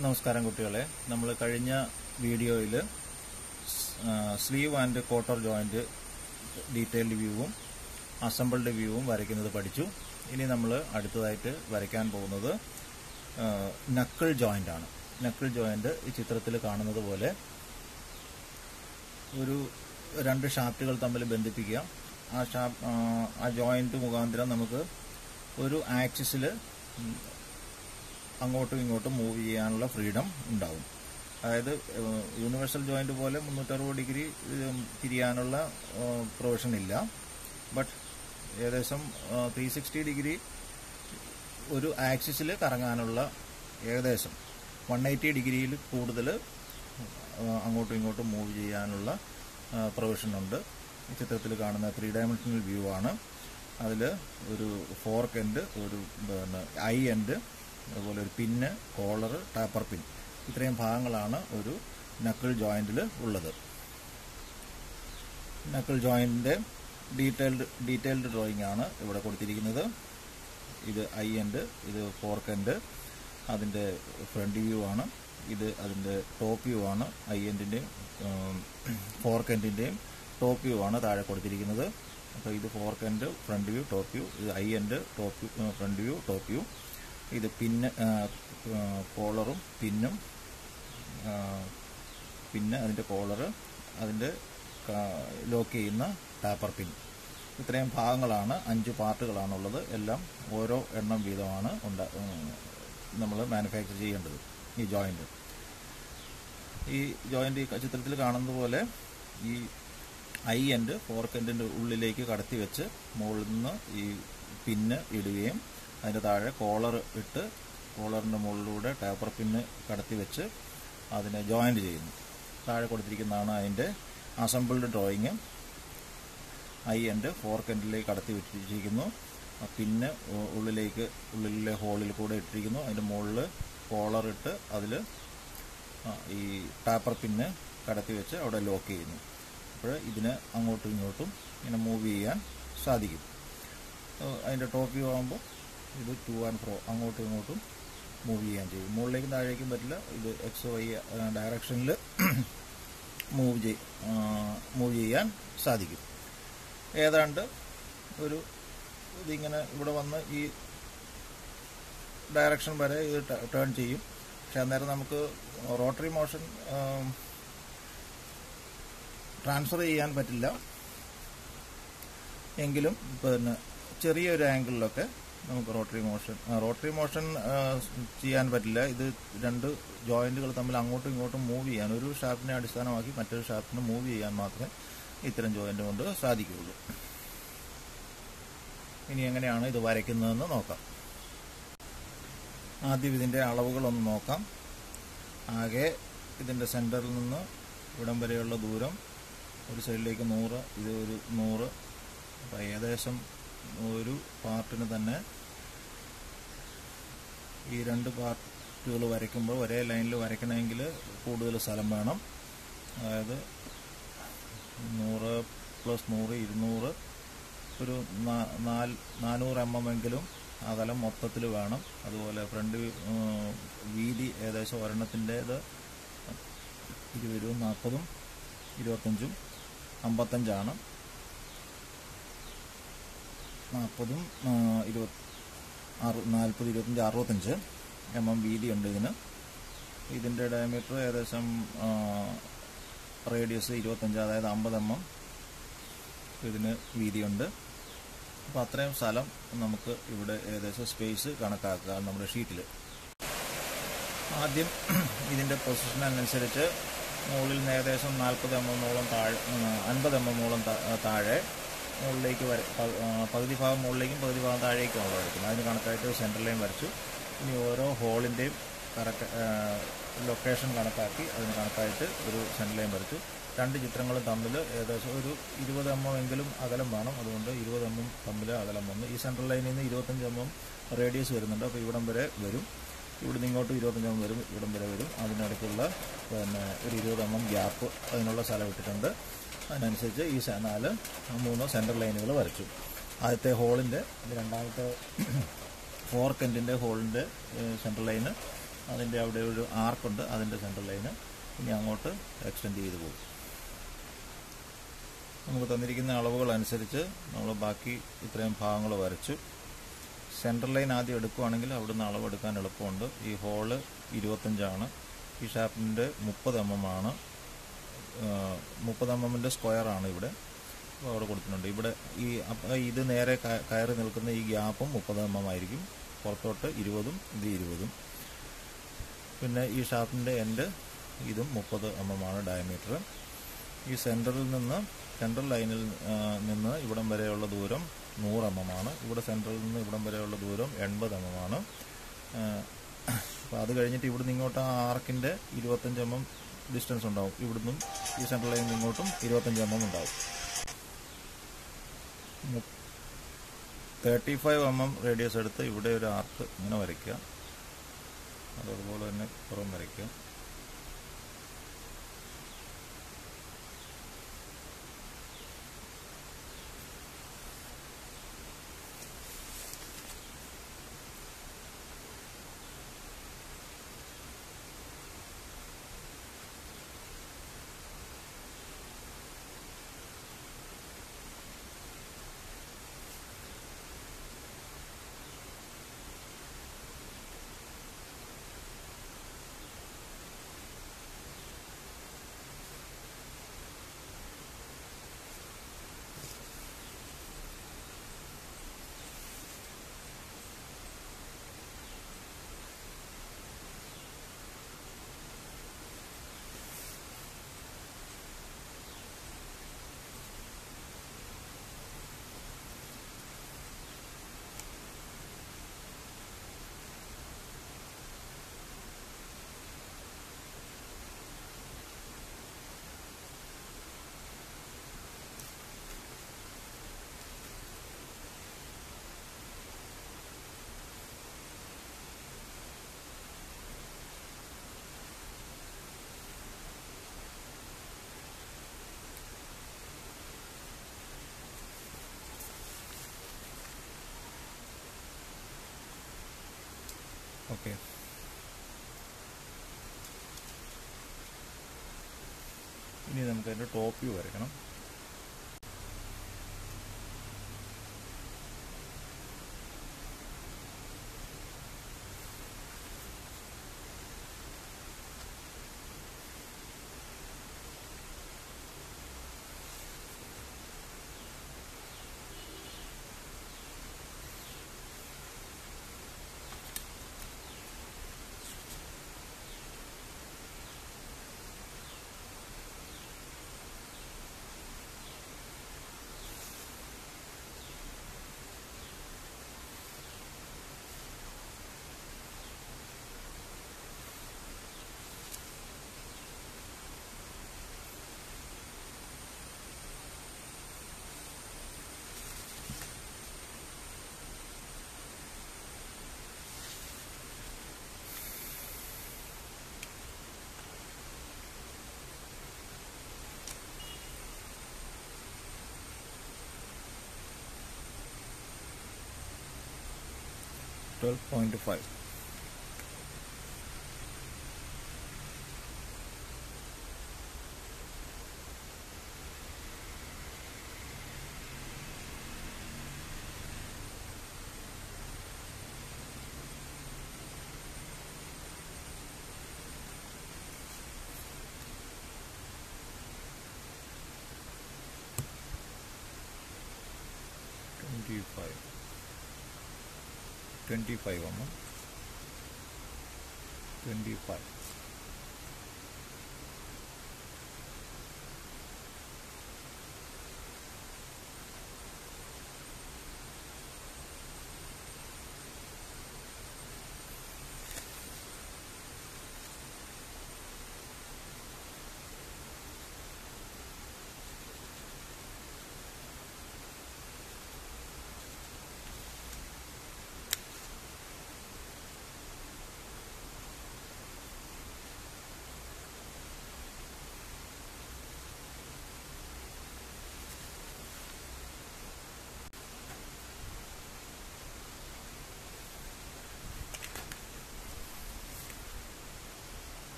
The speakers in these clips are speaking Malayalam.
നമസ്കാരം കുട്ടികളെ നമ്മൾ കഴിഞ്ഞ വീഡിയോയിൽ sleeve and cotter joint detailed വ്യൂവും അസംബിൾഡ് വ്യൂവും വരയ്ക്കുന്നത് പഠിച്ചു ഇനി നമ്മൾ അടുത്തതായിട്ട് വരയ്ക്കാൻ പോകുന്നത് നക്കിൾ ജോയിന്റ് ആണ് നക്കിൾ ജോയിന്റ് ഈ ചിത്രത്തിൽ കാണുന്നത് പോലെ ഒരു രണ്ട് ഷാഫ്റ്റുകൾ തമ്മിൽ ബന്ധിപ്പിക്കുക ആ ഷാഫ് ആ ജോയിന്റ് മുഖാന്തരം നമുക്ക് ഒരു ആക്സിസിൽ അങ്ങോട്ടും ഇങ്ങോട്ടും മൂവ് ചെയ്യാനുള്ള ഫ്രീഡം ഉണ്ടാവും അതായത് യൂണിവേഴ്സൽ ജോയിന്റ് പോലെ മുന്നൂറ്ററുപത് ഡിഗ്രി തിരിയാനുള്ള പ്രൊവിഷൻ ഇല്ല ബട്ട് ഏകദേശം ത്രീ സിക്സ്റ്റി ഡിഗ്രി ഒരു ആക്സിസിൽ കറങ്ങാനുള്ള ഏകദേശം വൺ എയ്റ്റി ഡിഗ്രിയിൽ കൂടുതൽ അങ്ങോട്ടും ഇങ്ങോട്ടും മൂവ് ചെയ്യാനുള്ള പ്രൊവിഷൻ ഉണ്ട് ഈ ചിത്രത്തിൽ കാണുന്ന ത്രീ ഡയമെൻഷണൽ വ്യൂ ആണ് അതിൽ ഒരു ഫോർക്ക് എൻഡ് ഒരു പിന്നെ ഐ എൻഡ് അതുപോലെ ഒരു പിന്ന് കോളർ ടാപ്പർ പിൻ ഇത്രയും ഭാഗങ്ങളാണ് ഒരു നക്കിൾ ജോയിന്റിൽ ഉള്ളത് നക്കിൾ ജോയിന്റിന്റെ ഡീറ്റെയിൽഡ് ഡീറ്റെയിൽഡ് ഡ്രോയിങ് ആണ് ഇവിടെ കൊടുത്തിരിക്കുന്നത് ഇത് ഐ എൻഡ് ഇത് ഫോർക്ക് എൻഡ് അതിൻ്റെ ഫ്രണ്ട് വ്യൂ ആണ് ഇത് അതിൻ്റെ ടോപ്പ് വ്യൂ ആണ് ഐ എൻഡിൻ്റെയും ഫോർക്ക് എൻഡിൻ്റെയും ടോപ്പ് വ്യൂ ആണ് താഴെ കൊടുത്തിരിക്കുന്നത് അപ്പോൾ ഇത് fork end front view top view ഇത് eye end top front view top view ഇത് പിന്ന് കോളറും പിന്നും പിന്നെ അതിൻ്റെ കോളറ് അതിൻ്റെ ലോക്ക് ചെയ്യുന്ന ടാപ്പർ പിൻ ഇത്രയും ഭാഗങ്ങളാണ് അഞ്ച് പാർട്ടുകളാണുള്ളത് എല്ലാം ഓരോ എണ്ണം വീതമാണ് ഉണ്ടാ നമ്മൾ മാനുഫാക്ചർ ചെയ്യേണ്ടത് ഈ ജോയിൻ്റ് ഈ ജോയിൻ്റ് ഈ ചിത്രത്തിൽ കാണുന്നത് പോലെ ഈ ഐ എൻഡ് ഫോർക്ക് എൻഡിൻ്റെ ഉള്ളിലേക്ക് കടത്തി വെച്ച് മുകളിൽ നിന്ന് ഈ പിന്ന് ഇടുകയും അതിൻ്റെ താഴെ കോളർ ഇട്ട് കോളറിൻ്റെ മുകളിലൂടെ ടാപ്പർ പിന്ന് കടത്തി വെച്ച് അതിനെ ജോയിൻ്റ് ചെയ്യുന്നു താഴെ കൊടുത്തിരിക്കുന്നതാണ് അതിൻ്റെ assembled drawing eye end fork എൻഡിലേക്ക് കടത്തി വെച്ചിരിക്കുന്നു പിന്നെ ഉള്ളിലേക്ക് ഉള്ളിലെ ഹോളിൽ കൂടെ ഇട്ടിരിക്കുന്നു അതിൻ്റെ മുകളിൽ കോളർ ഇട്ട് അതിൽ ഈ ടാപ്പർ പിന്ന് കടത്തി വെച്ച് അവിടെ ലോക്ക് ചെയ്യുന്നു അപ്പോൾ ഇതിന് അങ്ങോട്ടും ഇങ്ങോട്ടും ഇങ്ങനെ മൂവ് ചെയ്യാൻ സാധിക്കും അതിൻ്റെ ടോപ്പ് വ്യൂ ആകുമ്പോൾ ഇത് ടു ആൻഡ് ഫ്രോ അങ്ങോട്ടും ഇങ്ങോട്ടും മൂവ് ചെയ്യാൻ ചെയ്യും മുകളിലേക്കും താഴേക്കും പറ്റില്ല ഇത് എക്സ് വൈ ഡയറക്ഷനിൽ മൂവ് ചെയ് മൂവ് ചെയ്യാൻ സാധിക്കും ഏതാണ്ട് ഒരു ഇതിങ്ങനെ ഇവിടെ വന്ന് ഈ ഡയറക്ഷൻ വരെ ഇത് ടേൺ ചെയ്യും പക്ഷെ അന്നേരം നമുക്ക് റോട്ടറി മോഷൻ ട്രാൻസ്ഫർ ചെയ്യാൻ പറ്റില്ല എങ്കിലും പിന്നെ ചെറിയൊരു ആംഗിളിലൊക്കെ നമുക്ക് റോട്ടറി മോഷൻ റോട്ടറി മോഷൻ ചെയ്യാൻ പറ്റില്ല ഇത് രണ്ട് ജോയിന്റുകൾ തമ്മിൽ അങ്ങോട്ടും ഇങ്ങോട്ടും മൂവ് ചെയ്യാൻ ഒരു ഷാഫ്റ്റിനെ അടിസ്ഥാനമാക്കി മറ്റൊരു ഷാഫ്റ്റിന് മൂവ് ചെയ്യാൻ മാത്രമേ ഇത്തരം ജോയിന്റ് കൊണ്ട് സാധിക്കുകയുള്ളൂ ഇനി എങ്ങനെയാണ് ഇത് വരയ്ക്കുന്നതെന്ന് നോക്കാം ആദ്യം ഇതിൻ്റെ അളവുകളൊന്ന് നോക്കാം ആകെ ഇതിൻ്റെ സെൻറ്ററിൽ നിന്ന് ഇവിടം വരെയുള്ള ദൂരം ഒരു സൈഡിലേക്ക് നൂറ് ഇത് ഒരു നൂറ് അപ്പോൾ ഏകദേശം ഒരു പാർട്ടിന് തന്നെ ഈ രണ്ട് പാർട്ടുകൾ വരയ്ക്കുമ്പോൾ ഒരേ ലൈനിൽ വരയ്ക്കണമെങ്കിൽ കൂടുതൽ സ്ഥലം വേണം അതായത് നൂറ് പ്ലസ് നൂറ് ഇരുന്നൂറ് ഒരു നാല് നാനൂറ് എം എം എങ്കിലും അകലം മൊത്തത്തിൽ വേണം അതുപോലെ ഫ്രണ്ട് വീതി ഏകദേശം ഒരെണ്ണത്തിൻ്റേത് ഇരുപതും നാൽപ്പതും ഇരുപത്തഞ്ചും അമ്പത്തഞ്ചാണ് നാൽപ്പതും ഇരുപത് അറു നാൽപ്പത് ഇരുപത്തഞ്ച് അറുപത്തഞ്ച് എം എം വീതിയുണ്ട് ഇതിന് ഇതിൻ്റെ ഡയമീറ്റർ ഏകദേശം റേഡിയസ് ഇരുപത്തഞ്ച് അതായത് അമ്പത് എം എം ഇതിന് വീതിയുണ്ട് അപ്പോൾ അത്രയും സ്ഥലം നമുക്ക് ഇവിടെ ഏകദേശം സ്പേസ് കണക്കാക്കുക നമ്മുടെ ഷീറ്റിൽ ആദ്യം ഇതിൻ്റെ പൊസിഷൻ അനുസരിച്ച് മുകളിൽ നിന്ന് ഏകദേശം നാൽപ്പത് എം എമ്മോളം താഴെ അൻപത് എം എമ്മോളം താഴെ മുകളിലേക്ക് വര പകുതി ഭാഗം മുകളിലേക്കും പകുതി ഭാഗം താഴേക്കുമാണ് വരയ്ക്കുന്നത് അതിന് കണക്കായിട്ട് സെൻട്രൽ ലൈൻ വരച്ചു ഇനി ഓരോ ഹോളിൻ്റെയും കറക്റ്റ് ലൊക്കേഷൻ കണക്കാക്കി അതിന് കണക്കായിട്ട് ഒരു സെൻട്രൽ ലൈൻ വരച്ചു രണ്ട് ചിത്രങ്ങളും തമ്മിൽ ഏകദേശം ഒരു ഇരുപത് എം എം എങ്കിലും അകലം വേണം അതുകൊണ്ട് ഇരുപത് എം എം തമ്മിൽ അകലം വന്നു ഈ സെൻട്രൽ ലൈനിൽ നിന്ന് ഇരുപത്തഞ്ച് എം എം റേഡിയസ് വരുന്നുണ്ട് അപ്പോൾ ഇവിടം വരെ വരും ഇവിടുന്ന് ഇങ്ങോട്ട് ഇരുപത്തഞ്ച് എം വരും ഇവിടം വരെ വരും അതിനിടയ്ക്കുള്ള പിന്നെ ഒരു ഇരുപത് എം എം ഗ്യാപ്പ് അതിനുള്ള സ്ഥലം ഇട്ടിട്ടുണ്ട് അതിനനുസരിച്ച് ഈ നാല് മൂന്ന് സെൻട്രൽ ലൈനുകൾ വരച്ചു ആദ്യത്തെ ഹോളിൻ്റെ രണ്ടാമത്തെ ഫോർക്ക് എൻഡിൻ്റെ ഹോളിൻ്റെ സെൻട്രൽ ലൈന് അതിൻ്റെ അവിടെ ഒരു ആർക്കുണ്ട് അതിൻ്റെ സെൻട്രൽ ലൈന് ഇനി അങ്ങോട്ട് എക്സ്റ്റെൻഡ് ചെയ്ത് പോകും നമുക്ക് തന്നിരിക്കുന്ന അളവുകൾ അനുസരിച്ച് നമ്മൾ ബാക്കി ഇത്രയും ഭാഗങ്ങൾ വരച്ചു സെൻട്രൽ ലൈൻ ആദ്യം എടുക്കുവാണെങ്കിൽ അവിടുന്ന് അളവെടുക്കാൻ എളുപ്പമുണ്ട് ഈ ഹോള് ഇരുപത്തഞ്ചാണ് ഈ ഷാഫ്റ്റിൻ്റെ മുപ്പത് എം എം ആണ് മുപ്പത് എം എമ്മിൻ്റെ സ്ക്വയറാണ് ഇവിടെ അപ്പോൾ അവിടെ കൊടുത്തിട്ടുണ്ട് ഇവിടെ ഈ അപ്പ- ഇത് നേരെ ക- കയറി നിൽക്കുന്ന ഈ ഗ്യാപ്പും മുപ്പത് എം എം ആയിരിക്കും പുറത്തോട്ട് ഇരുപതും ഇത് ഇരുപതും പിന്നെ ഈ ഷാഫ്റ്റിൻ്റെ എൻഡ് ഇതും മുപ്പത് എം എം ആണ് ഡയമീറ്റർ ഈ സെൻറ്ററിൽ നിന്ന് സെൻട്രൽ ലൈനിൽ ആ, നിന്ന് ഇവിടം വരെയുള്ള ദൂരം നൂറ് എം എം ആണ് ഇവിടെ സെൻട്രൽ നിന്ന് ഇവിടം വരെയുള്ള ദൂരം എൺപത് എം എം ആണ് അപ്പോൾ അത് കഴിഞ്ഞിട്ട് ഇവിടുന്ന് ഇങ്ങോട്ട് ആ ആർക്കിൻ്റെ ഇരുപത്തഞ്ച് എം എം ഡിസ്റ്റൻസ് ഉണ്ടാവും ഇവിടുന്നും ഈ സെൻട്രൽ ലൈനിൽ നിന്ന് ഇങ്ങോട്ടും ഇരുപത്തഞ്ച് എം എം ഉണ്ടാവും thirty five M M radius എടുത്ത് ഇവിടെ ഒരു ആർക്ക് ഇങ്ങനെ വരയ്ക്കുക അതതുപോലെ തന്നെ പുറം വരയ്ക്കുക ഓക്കെ ഇനി നമുക്ക് അതിൻ്റെ ടോപ്പ് വ്യൂ വരയ്ക്കണം twelve point five twenty five twenty five അമ്മ ട്വൻറ്റി ഫൈവ്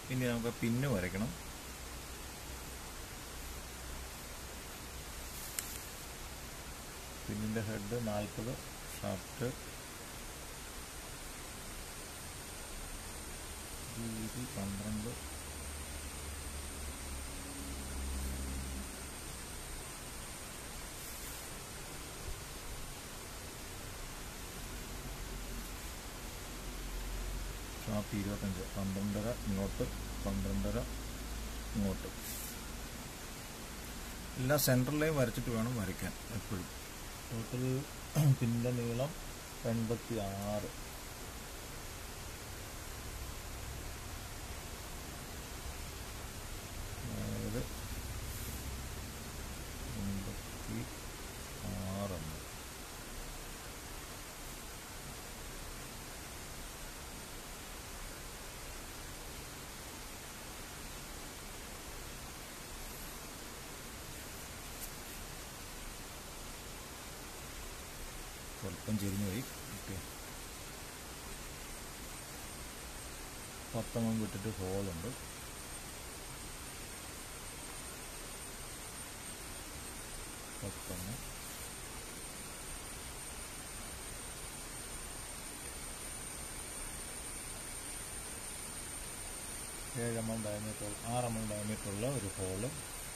ഇനി നമുക്ക് പിന്ന് വരയ്ക്കണം പിന്നിൻ്റെ ഹെഡ് നാൽപ്പത് ഷാഫ്റ്റ് വീതി പന്ത്രണ്ട് ഷാഫ്റ്റ് ഇരുപത്തഞ്ച് പന്ത്രണ്ടര ഇങ്ങോട്ട് പന്ത്രണ്ടര ഇങ്ങോട്ട് എല്ലാം സെൻട്രലിലെയും വരച്ചിട്ട് വേണം വരയ്ക്കാൻ എപ്പോഴും ടോട്ടൽ പിന്നിൻ്റെ നീളം എൺപത്തി ആറ് അതായത് എൺപത്തി ആറെണ്ണം സ്വല്പം ചെരിഞ്ഞു പോയി ഓക്കെ പത്തെണ്ണം വിട്ടിട്ട് ഹോളുണ്ട് പത്തെണ്ണം ഏഴെണ്ണം ഡയമീറ്റർ ആറെണ്ണം ഡയമീറ്ററുള്ള ഒരു ഹോള്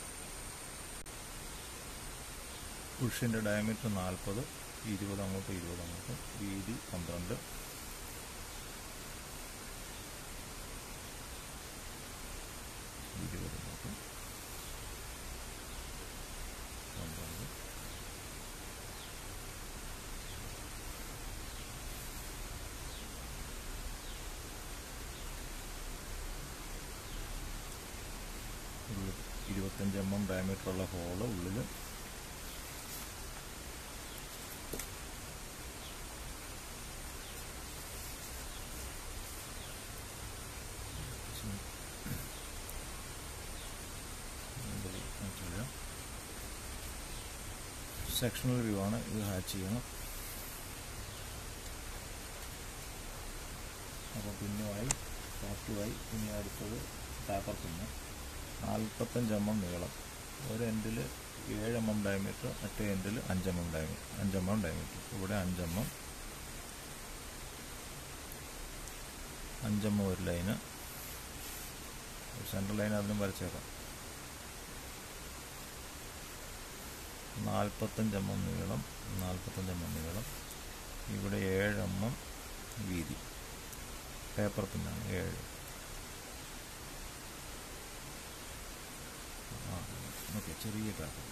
പുഷിൻ്റെ ഡയമീറ്റർ നാൽപ്പത് ഇരുപത് അങ്ങോട്ട് ഇരുപത് അങ്ങോട്ട് വീതി പന്ത്രണ്ട് ഇരുപത് അങ്ങോട്ട് പന്ത്രണ്ട് ഉള്ളിൽ ഇരുപത്തഞ്ച് എം എം ഡയമീറ്ററുള്ള ഹോള് ഉള്ളിൽ സെക്ഷണൽ വ്യൂ ആണ് ഇത് ഹാച്ച് ചെയ്യണം അപ്പോൾ പിന്നുമായി സോഫ്റ്റുമായി ഇനി അടുത്തത് ടാപ്പർ പിന്ന് നാൽപ്പത്തഞ്ച് എം എം നീളം ഒരു എൻഡിൽ ഏഴ് എം എം ഡയമീറ്റർ മറ്റേ എൻഡിൽ അഞ്ച് എം എം ഡയമീറ്റർ അഞ്ച് എം എം ഡയമീറ്റർ ഇവിടെ അഞ്ച് എം എം അഞ്ചെണ്ണം ഒരു ലൈന് സെൻട്രൽ ലൈൻ അതിനും വരച്ചേക്കാം നാൽപ്പത്തഞ്ച് എം എം നീളം നാൽപ്പത്തഞ്ച് എം എം നീളം ഇവിടെ ഏഴ് എം എം വീതി പേപ്പർ പിന്നാണ് ഏഴ് ആ ഓക്കെ ചെറിയ പേപ്പർ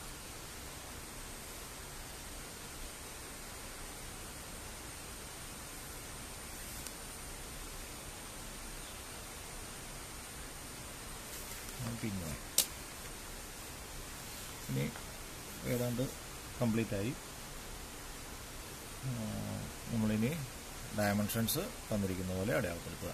പിന്നെ ഇനി ഏതാണ്ട് കംപ്ലീറ്റ് ആയി ആ, നമ്മളിനി ഡയമെൻഷൻസ് തന്നിരിക്കുന്ന പോലെ അടയാളപ്പെടുത്തുക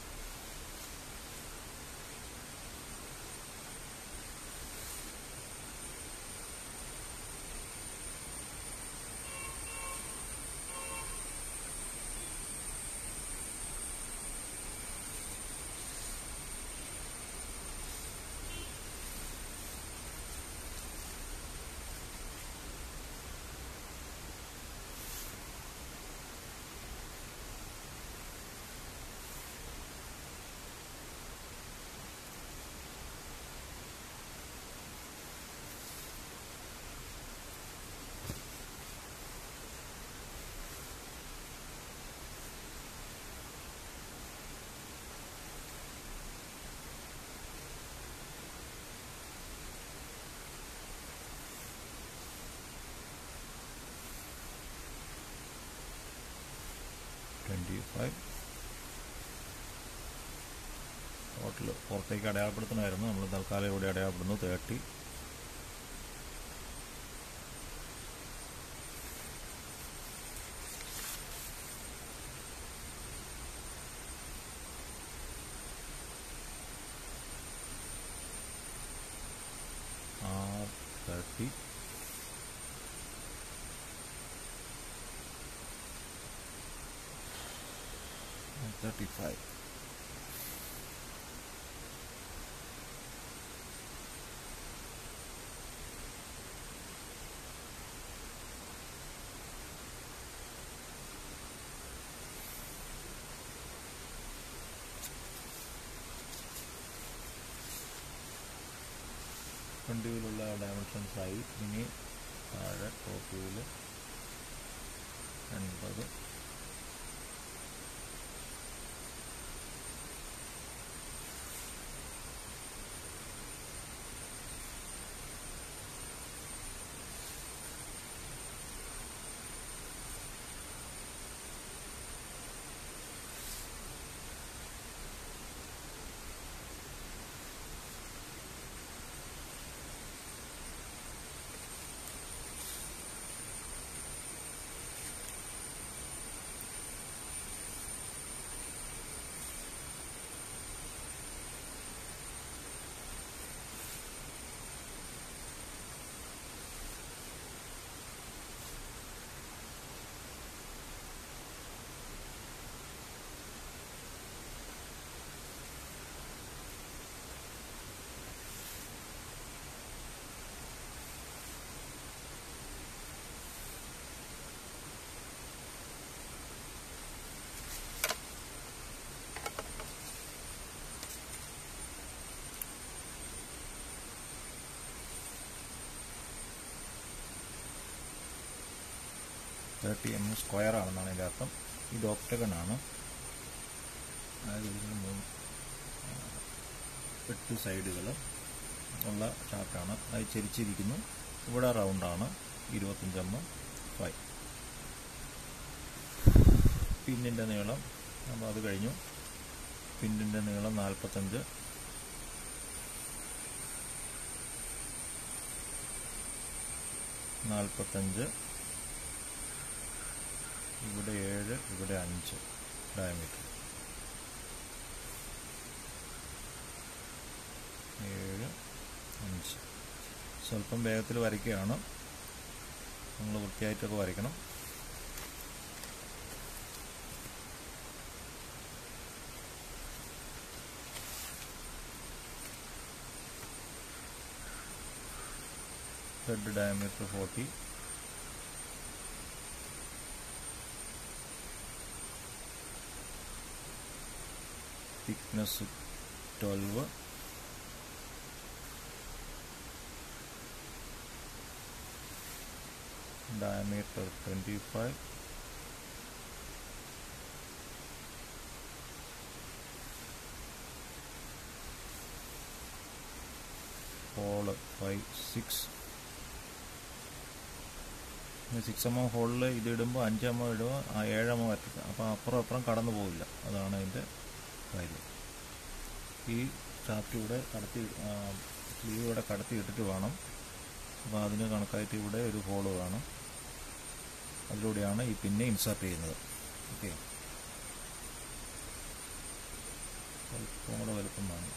ട്വൻറ്റി ഫൈവ് ടോട്ടൽ പുറത്തേക്ക് അടയാളപ്പെടുത്തണമായിരുന്നു നമ്മൾ തൽക്കാലം ഇവിടെ അടയാളപ്പെടുന്നു thirty R thirty thirty five front വ്യൂവിലുള്ള ഡയമെൻഷൻസ് ആയി ഇനി താഴെ ടോപ്പ് വ്യൂവിൽ എൺപത് തേർട്ടി എം എം സ്ക്വയർ ആണെന്നാണ് ഇതിൻ്റെ അർത്ഥം ഇത് ഒക്ടഗൺ ആണ് അതായത് ഇതിന് മൂന്ന് ആ, എട്ട് സൈഡുകൾ ഉള്ള ചാർട്ടാണ് അത് ചരിച്ചിരിക്കുന്നു ഇവിടെ റൗണ്ടാണ് ഇരുപത്തഞ്ച് എം എം ഫൈവ് പിന്നിൻ്റെ നീളം അപ്പോൾ അത് കഴിഞ്ഞു പിന്നിൻ്റെ നീളം നാൽപ്പത്തഞ്ച് നാൽപ്പത്തഞ്ച് ഇവിടെ ഏഴ് ഇവിടെ അഞ്ച് ഡയമീറ്റർ ഏഴ് അഞ്ച് സ്വല്പം വേഗത്തിൽ വരയ്ക്കുകയാണ് നമ്മൾ വൃത്തിയായിട്ടൊക്കെ വരയ്ക്കണം head diameter forty thickness 12 diameter 25 hole 5 6 six M M ഹോളിൽ ഇത് ഇടുമ്പോൾ അഞ്ച് എം എം ഇടുമ്പോൾ ആ ഏഴ് എം എം വരത്തില്ല അപ്പോൾ അപ്പുറം അപ്പുറം കടന്നു പോകില്ല അതാണ് അതിൻ്റെ കാര്യം ഈ ഷാഫ്റ്റ് ഇവിടെ കടത്തി സ്ലീവ് ഇവിടെ കടത്തി ഇട്ടിട്ട് വേണം അപ്പോൾ അതിന് കണക്കായിട്ട് ഇവിടെ ഒരു ഹോള് കാണും അതിലൂടെയാണ് ഈ പിന്നെ ഇൻസർട്ട് ചെയ്യുന്നത് ഓക്കെ അല്പം കൂടെ വലുപ്പം വേണം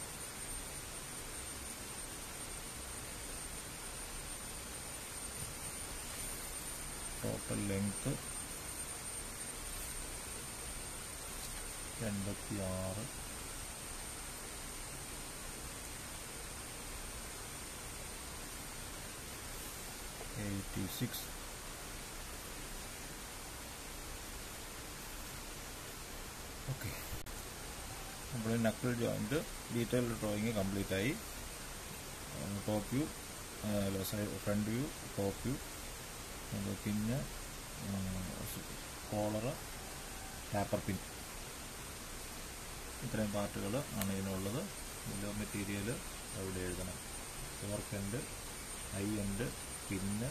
ടോട്ടൽ ലെങ്ത് എൺപത്തി ആറ് എയ്റ്റി സിക്സ് ഓക്കെ അപ്പോൾ knuckle joint detailed drawing complete ആയി top view front view top view പിന്നെ കോളറ് ടാപ്പർ പിൻ ഇത്രയും പാർട്ടുകൾ ആണ് ഇതിനുള്ളത് ബില്ലോ മെറ്റീരിയൽ അവിടെ എഴുതണം fork end eye end pin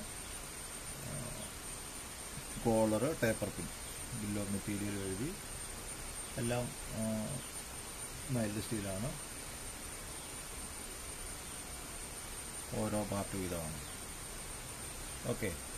collar taper pin bill of material എഴുതി എല്ലാം മൈൽഡ് സ്റ്റീലാണ് ഓരോ പാർട്ട് വീതമാണ് ഓക്കെ